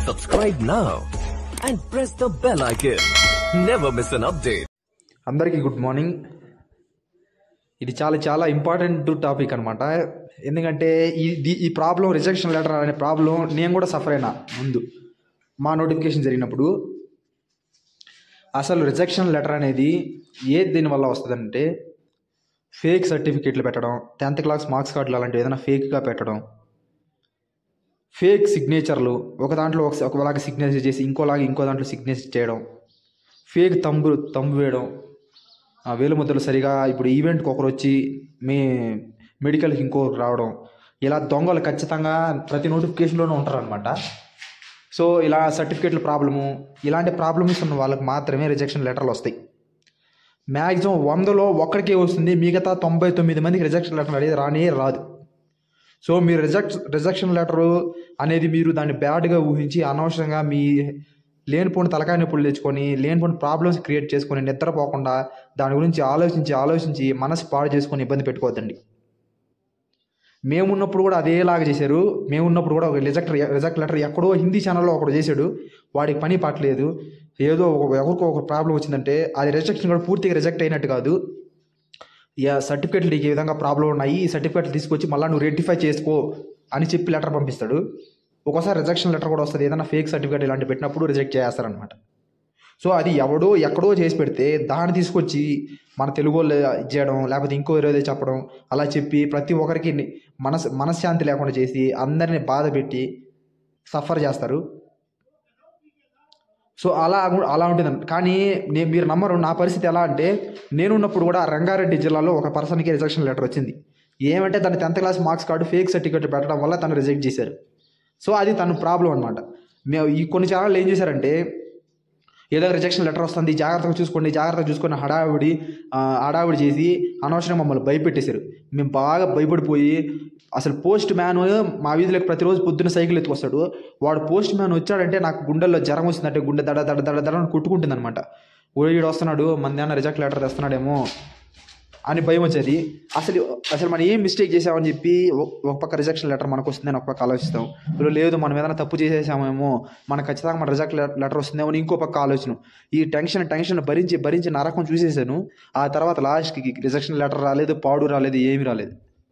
Subscribe now and press the bell icon. Never miss an update. అందరికీ good morning ఇది చాలా చాలా important topic అనమాట ఎందుకంటే ఈ దీ- ఈ ప్రాబ్లం రిజెక్షన్ లెటర్ అనే ప్రాబ్లం నేను కూడా సఫర్ అయినా ముందు మా నోటిఫికేషన్ జరిగినప్పుడు అసలు రిజెక్షన్ లెటర్ అనేది ఏది దీనివల్ల వస్తుందంటే ఫేక్ సర్టిఫికేట్లు పెట్టడం టెన్త్ క్లాస్ మార్క్స్ కార్డులు అలాంటివి ఏదైనా ఫేక్గా పెట్టడం ఫేక్ సిగ్నేచర్లు ఒక దాంట్లో ఒక ఒకలాగా సిగ్నేచర్ చేసి ఇంకోలాగా ఇంకో దాంట్లో సిగ్నేచర్ చేయడం ఫేక్ తంబు తంబు వేయడం ఆ వేలుముద్రలు సరిగా ఇప్పుడు ఈవెంట్కి ఒకరు వచ్చి మీ మెడికల్కి ఇంకొకరు రావడం ఇలా దొంగలు ఖచ్చితంగా ప్రతి నోటిఫికేషన్లోనూ ఉంటారనమాట సో ఇలా సర్టిఫికేట్ల ప్రాబ్లము ఇలాంటి ప్రాబ్లమ్స్ ఉన్న వాళ్ళకి మాత్రమే రిజెక్షన్ లెటర్లు వస్తాయి మ్యాక్సిమం వందలో ఒక్కడికే వస్తుంది మిగతా తొంభై తొమ్మిది మందికి రిజెక్షన్ లెటర్ అనేది రానే రాదు సో మీరు రిజెక్ట్ రిజెక్షన్ లెటరు అనేది మీరు దాన్ని బ్యాడ్గా ఊహించి అనవసరంగా మీ లేనిపోని తలకాయ నొప్పులు తెచ్చుకొని లేనిపోని ప్రాబ్లమ్స్ క్రియేట్ చేసుకొని నిద్రపోకుండా దాని గురించి ఆలోచించి ఆలోచించి మనసు పాడు చేసుకొని ఇబ్బంది పెట్టుకోవద్దండి మేమున్నప్పుడు కూడా అదేలాగా చేశారు మేమున్నప్పుడు కూడా ఒక రిజెక్ట్ రిజెక్ట్ లెటర్ ఎక్కడో హిందీ ఛానల్లో ఒకడు చేశాడు వాడికి పని పట్టలేదు ఏదో ఒక ఎవరికో ఒక ప్రాబ్లం వచ్చిందంటే అది రిజెక్షన్ కూడా పూర్తిగా రిజెక్ట్ అయినట్టు కాదు యా సర్టిఫికేట్లు నీకు ఈ విధంగా ప్రాబ్లం ఉన్నాయి ఈ సర్టిఫికేట్లు తీసుకొచ్చి మళ్ళీ నువ్వు రెక్టిఫై చేసుకో అని చెప్పి లెటర్ పంపిస్తాడు ఒక్కోసారి రిజెక్షన్ లెటర్ కూడా వస్తుంది ఏదైనా ఫేక్ సర్టిఫికేట్ ఇలాంటివి పెట్టినప్పుడు రిజెక్ట్ చేస్తారనమాట సో అది ఎవడో ఎక్కడో చేసి పెడితే దాన్ని తీసుకొచ్చి మన తెలుగు వాళ్ళు చేయడం లేకపోతే ఇంకో ఏదో చెప్పడం అలా చెప్పి ప్రతి ఒక్కరికి ని- మనస్ మనశ్శాంతి లేకుండా చేసి అందరిని బాధ పెట్టి సఫర్ చేస్తారు సో అలా గు- అలా ఉంటుంది కానీ నేను మీరు నమ్మరు నా పరిస్థితి ఎలా అంటే నేనున్నప్పుడు కూడా రంగారెడ్డి జిల్లాలో ఒక పర్సన్కి రిజెక్షన్ లెటర్ వచ్చింది ఏమంటే తన tenth class marks card fake certificate పెట్టడం వల్ల తను రిజెక్ట్ చేశారు సో అది తన ప్రాబ్లం అనమాట మేము ఈ కొన్ని ఛానళ్ళు ఏం చేశారంటే ఏదో రిజెక్షన్ లెటర్ వస్తుంది జాగ్రత్తగా చూసుకోండి జాగ్రత్తగా చూసుకొని హడావిడి ఆ, హడావిడి చేసి అనవసరంగా మమ్మల్ని భయపెట్టేశారు మేము బాగా భయపడిపోయి అసలు పోస్ట్ మ్యాన్ మా వీధిలోకి ప్రతిరోజు పొద్దున్న సైకిల్ ఎత్తుకొస్తాడు వాడు పోస్ట్ మ్యాన్ వచ్చాడంటే నాకు గుండెల్లో జ్వరం వచ్చిందంటే గుండె దడ దడ దడ దడ అని కొట్టుకుంటుంది అనమాట వీడు వస్తున్నాడు మన ఏమైనా రిజెక్ట్ లెటర్ తెస్తున్నాడేమో అని భయం వచ్చేది అసలు అసలు మనం ఏం మిస్టేక్ చేసామని చెప్పి ఒక- ఒక పక్క రిజెక్షన్ లెటర్ మనకు వస్తుందని ఒక పక్క ఆలోచిస్తాం ఇప్పుడు లేదు మనం ఏదైనా తప్పు చేసేసామేమో మనకు ఖచ్చితంగా మన రిజెక్ట్ లెటర్ వస్తుందేమో అని ఇంకో పక్క ఆలోచన ఈ టెన్షన్ టెన్షన్ భరించి భరించి నరకం చూసేసాను ఆ తర్వాత లాస్ట్కి రిజెక్షన్ లెటర్ రాలేదు పాడు రాలేదు ఏమీ రాలేదు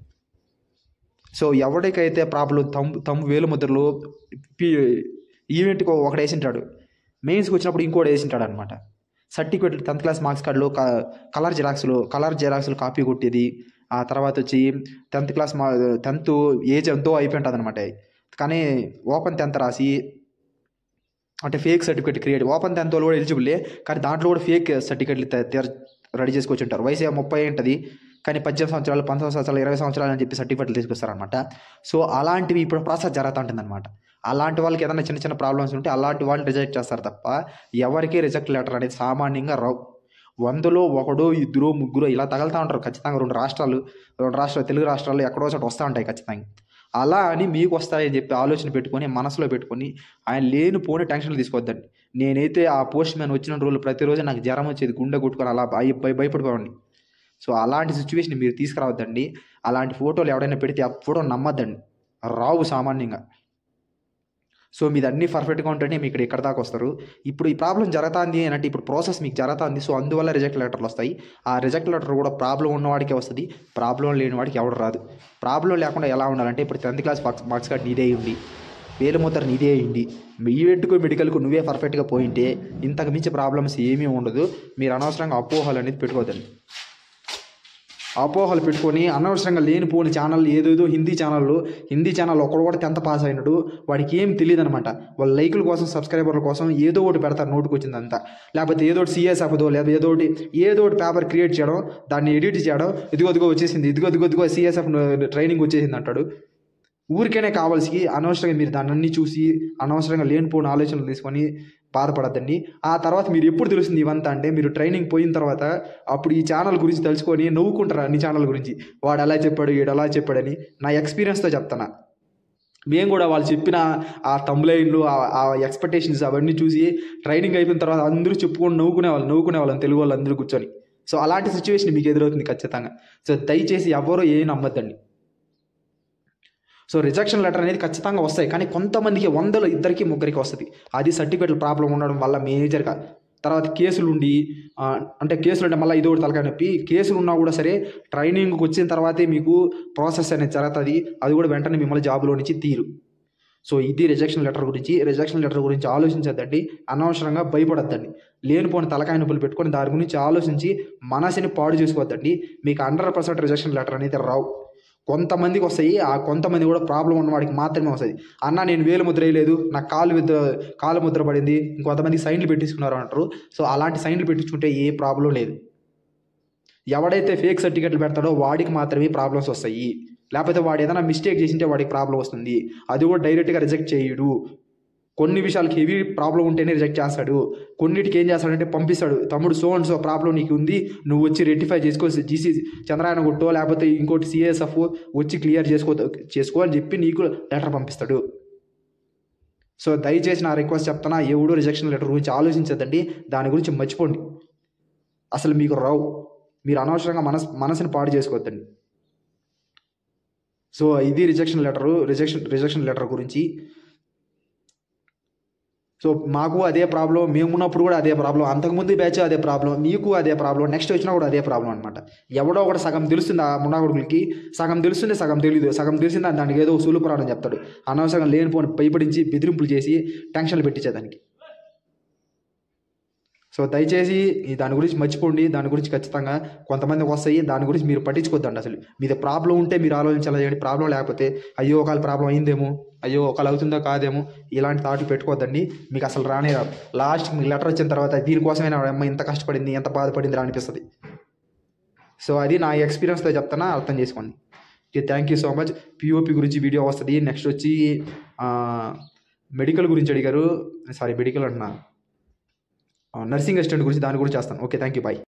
సో ఎవరికైతే ప్రాబ్లం తమ్ము తమ్ము వేలు ముద్రలు పి ఈవెంట్కి ఒకటి వేసింటాడు మెయిన్స్కి వచ్చినప్పుడు ఇంకోటి వేసింటాడు అనమాట సర్టిఫికేట్ టెన్త్ క్లాస్ మార్క్స్ కార్డులో కలర్ జిరాక్స్లో కలర్ జిరాక్స్లో కాపీ కొట్టేది ఆ తర్వాత వచ్చి టెన్త్ క్లాస్ మా టెన్త్ ఏజ్ ఎంతో అయిపోయి ఉంటుంది అనమాట కానీ ఓపెన్ టెన్త్ రాసి అంటే fake certificate create open tenth వాళ్ళు కూడా ఎలిజిబుల్లే కానీ దాంట్లో కూడా ఫేక్ సర్టిఫికేట్లు రెడీ చేసుకొచ్చి ఉంటారు వయసు ఏమో ముప్పై ఉంటుంది కానీ పద్దెనిమిది సంవత్సరాలు పంతొమ్మిది సంవత్సరాలు ఇరవై సంవత్సరాలు అని చెప్పి సర్టిఫికేట్లు తీసుకొస్తారనమాట సో అలాంటివి ఇప్పుడు ప్రాసెస్ జరుగుతూ ఉంటుంది అనమాట అలాంటి వాళ్ళకి ఏదైనా చిన్న చిన్న ప్రాబ్లమ్స్ ఉంటే అలాంటి వాళ్ళు రిజెక్ట్ చేస్తారు తప్ప ఎవరికి రిజెక్ట్ లెటర్ అనేది సామాన్యంగా రావు వందలో ఒకడో ఇద్దరు ముగ్గురు ఇలా తగులుతూ ఉంటారు ఖచ్చితంగా రెండు రాష్ట్రాలు రెండు రాష్ట్రాలు తెలుగు రాష్ట్రాల్లో ఎక్కడో చోట వస్తూ ఉంటాయి ఖచ్చితంగా అలా అని మీకు వస్తాయని చెప్పి ఆలోచన పెట్టుకొని మనసులో పెట్టుకొని ఆయన లేని పోని టెన్షన్లు తీసుకోవద్దండి నేనైతే ఆ పోస్ట్ మ్యాన్ వచ్చిన రోజులు ప్రతిరోజు నాకు జ్వరం వచ్చేది గుండె కొట్టుకొని అలా భయ భయ- భయపడిపోవండి సో అలాంటి సిచ్యువేషన్ మీరు తీసుకురావద్దండి అలాంటి ఫోటోలు ఎవడైనా పెడితే ఆ ఫోటో నమ్మద్దండి రావు సామాన్యంగా సో మీది అన్నీ పర్ఫెక్ట్గా ఉంటేనే మీకు ఇక్కడ ఇక్కడ దాకా వస్తారు ఇప్పుడు ఈ ప్రాబ్లం జరుగుతుంది అని అంటే ఇప్పుడు ప్రాసెస్ మీకు జరుగుతుంది సో అందువల్ల రిజెక్ట్ లెటర్లు వస్తాయి ఆ రిజెక్ట్ లెటర్ కూడా ప్రాబ్లం ఉన్నవాడికే వస్తుంది ప్రాబ్లం లేని వాడికి ఎవడు రాదు ప్రాబ్లం లేకుండా ఎలా ఉండాలంటే ఇప్పుడు tenth class marks marks card నీదే ఉండి వేలుముద్ర నీదే అయింది ఈవెంట్కు మెడికల్కు నువ్వే పర్ఫెక్ట్గా పోయింటే ఇంతకు మించి ప్రాబ్లమ్స్ ఏమీ ఉండదు మీరు అనవసరంగా అపోహలు అనేది పెట్టుకోవద్దండి అపోహలు పెట్టుకొని అనవసరంగా లేనిపోని ఛానల్ ఏదేదో హిందీ ఛానళ్ళు హిందీ ఛానల్ ఒకడు కూడా టెన్త్ పాస్ అయినాడు వాడికి ఏం తెలియదు అనమాట వాళ్ళ లైకుల కోసం సబ్స్క్రైబర్ల కోసం ఏదో ఒకటి పెడతారు నోటుకు వచ్చిందంతా లేకపోతే ఏదో ఒకటి సిఎస్ అవ్వదో లేదా ఏదో ఒకటి ఏదో ఒకటి పేపర్ క్రియేట్ చేయడం దాన్ని ఎడిట్ చేయడం ఇదిగో ఇదిగో వచ్చేసింది ఇదిగో ఇదిగో ఇదిగో సిఎస్ఎఫ్ ట్రైనింగ్ వచ్చేసింది అంటాడు ఊరికేనే కావాల్సి అనవసరంగా మీరు దాన్ని అన్ని చూసి అనవసరంగా లేనిపోని ఆలోచనలు తీసుకొని బాధపడద్దండి ఆ తర్వాత మీరు ఎప్పుడు తెలుస్తుంది ఇవంతా అంటే మీరు ట్రైనింగ్ పోయిన తర్వాత అప్పుడు ఈ ఛానల్ గురించి తెలుసుకొని నవ్వుకుంటారు అన్ని ఛానల్ గురించి వాడు అలా చెప్పాడు వీడు అలా చెప్పాడని నా ఎక్స్పీరియన్స్తో చెప్తాను మేము కూడా వాళ్ళు చెప్పిన ఆ తమ్లైన్లు ఆ ఎక్స్పెక్టేషన్స్ అవన్నీ చూసి ట్రైనింగ్ అయిపోయిన తర్వాత అందరూ చెప్పుకొని నవ్వుకునే వాళ్ళు నవ్వుకునే వాళ్ళని తెలుగు వాళ్ళు అందరూ కూర్చొని సో అలాంటి సిచ్యువేషన్ మీకు ఎదురవుతుంది ఖచ్చితంగా సో దయచేసి ఎవరో ఏం నమ్మద్దండి సో రిజెక్షన్ లెటర్ అనేది ఖచ్చితంగా వస్తాయి కానీ కొంతమందికి వందలు ఇద్దరికి ముగ్గురికి వస్తుంది అది సర్టిఫికేట్ ప్రాబ్లం ఉండడం వల్ల మేజర్గా తర్వాత కేసులు ఉండి ఆ, అంటే కేసులు అంటే మళ్ళీ ఇది ఒకటి తలకాయ నొప్పి కేసులు ఉన్నా కూడా సరే ట్రైనింగ్కి వచ్చిన తర్వాతే మీకు ప్రాసెస్ అనేది జరుగుతుంది అది కూడా వెంటనే మిమ్మల్ని జాబ్లో నుంచి తీరు సో ఇది రిజెక్షన్ లెటర్ గురించి రిజెక్షన్ లెటర్ గురించి ఆలోచించద్దండి అనవసరంగా భయపడద్దండి లేనిపోని తలకాయ నొప్పులు పెట్టుకొని దాని గురించి ఆలోచించి మనసుని పాడు చేసుకోవద్దండి మీకు హండ్రెడ్ పర్సెంట్ రిజెక్షన్ లెటర్ అనేది రావు కొంతమందికి వస్తాయి ఆ కొంతమంది కూడా ప్రాబ్లం ఉన్న వాడికి మాత్రమే వస్తుంది అన్న నేను వేలు ముద్ర వేయలేదు నాకు కాలు ముద్ర కాలు ముద్ర పడింది ఇంకొంతమంది సైన్లు పెట్టించుకున్నారు అంటారు సో అలాంటి సైన్లు పెట్టించుకుంటే ఏ ప్రాబ్లం లేదు ఎవడైతే ఫేక్ సర్టిఫికెట్లు పెడతాడో వాడికి మాత్రమే ప్రాబ్లమ్స్ వస్తాయి లేకపోతే వాడు ఏదైనా మిస్టేక్ చేసింటే వాడికి ప్రాబ్లం వస్తుంది అది కూడా డైరెక్ట్గా రిజెక్ట్ చేయడు కొన్ని విషయాలకి హెవీ ప్రాబ్లం ఉంటేనే రిజెక్ట్ చేస్తాడు కొన్నిటికి ఏం చేస్తాడంటే పంపిస్తాడు తమ్ముడు సో అండ్ సో ప్రాబ్లం నీకు ఉంది నువ్వు వచ్చి రెక్టిఫై చేసుకో జీసీ చంద్రాయన కొట్టో లేకపోతే ఇంకోటి సిఎస్ఎఫ్ వచ్చి క్లియర్ చేసుకో చేసుకో అని చెప్పి నీకు లెటర్ పంపిస్తాడు సో దయచేసి నా రిక్వెస్ట్ చెప్తున్నా ఎవడు రిజెక్షన్ లెటర్ గురించి ఆలోచించద్దండి దాని గురించి మర్చిపోండి అసలు మీకు రావు మీరు అనవసరంగా మనస్ మనసుని పాడు చేసుకోవద్దండి సో ఇది rejection letter rejection rejection letter గురించి సో మాకు అదే ప్రాబ్లం మేము ఉన్నప్పుడు కూడా అదే ప్రాబ్లం అంతకుముందు బ్యాచ్ అదే ప్రాబ్లం మీకు అదే ప్రాబ్లం నెక్స్ట్ వచ్చినా కూడా అదే ప్రాబ్లం అనమాట ఎవడో ఒకటి సగం తెలుస్తుంది ఆ మునాగుడులకి సగం తెలుస్తుంది సగం తెలియదు సగం తెలిసింది దానికి ఏదో సూలు పురాణం చెప్తాడు అనవసరంగా లేనిపోని భయపడించి బెదిరింపులు చేసి టెన్షన్లు పెట్టించేదానికి సో దయచేసి ఈ దాని గురించి మర్చిపోండి దాని గురించి ఖచ్చితంగా కొంతమందికి వస్తాయి దాని గురించి మీరు పట్టించుకోద్దండి అసలు మీది ప్రాబ్లం ఉంటే మీరు ఆలోచించాలి చేయండి ప్రాబ్లం లేకపోతే అయ్యో ఒకవేళ ప్రాబ్లం అయిందేమో అయ్యో ఒకవేళ అవుతుందో కాదేమో ఇలాంటి థాట్లు పెట్టుకోవద్దండి మీకు అసలు రానే రాదు లాస్ట్ మీకు లెటర్ వచ్చిన తర్వాత దీనికోసమైనా అమ్మ ఇంత కష్టపడింది ఎంత బాధపడింది రా అనిపిస్తుంది సో అది నా ఎక్స్పీరియన్స్తో చెప్తానా అర్థం చేసుకోండి okay thank you so much POP గురించి వీడియో వస్తుంది నెక్స్ట్ వచ్చి మెడికల్ గురించి అడిగారు సారీ మెడికల్ అంటున్నా నర్సింగ్ అసిస్టెంట్ గురించి దాని గురించి చేస్తాను ఓకే థ్యాంక్ యూ బాయ్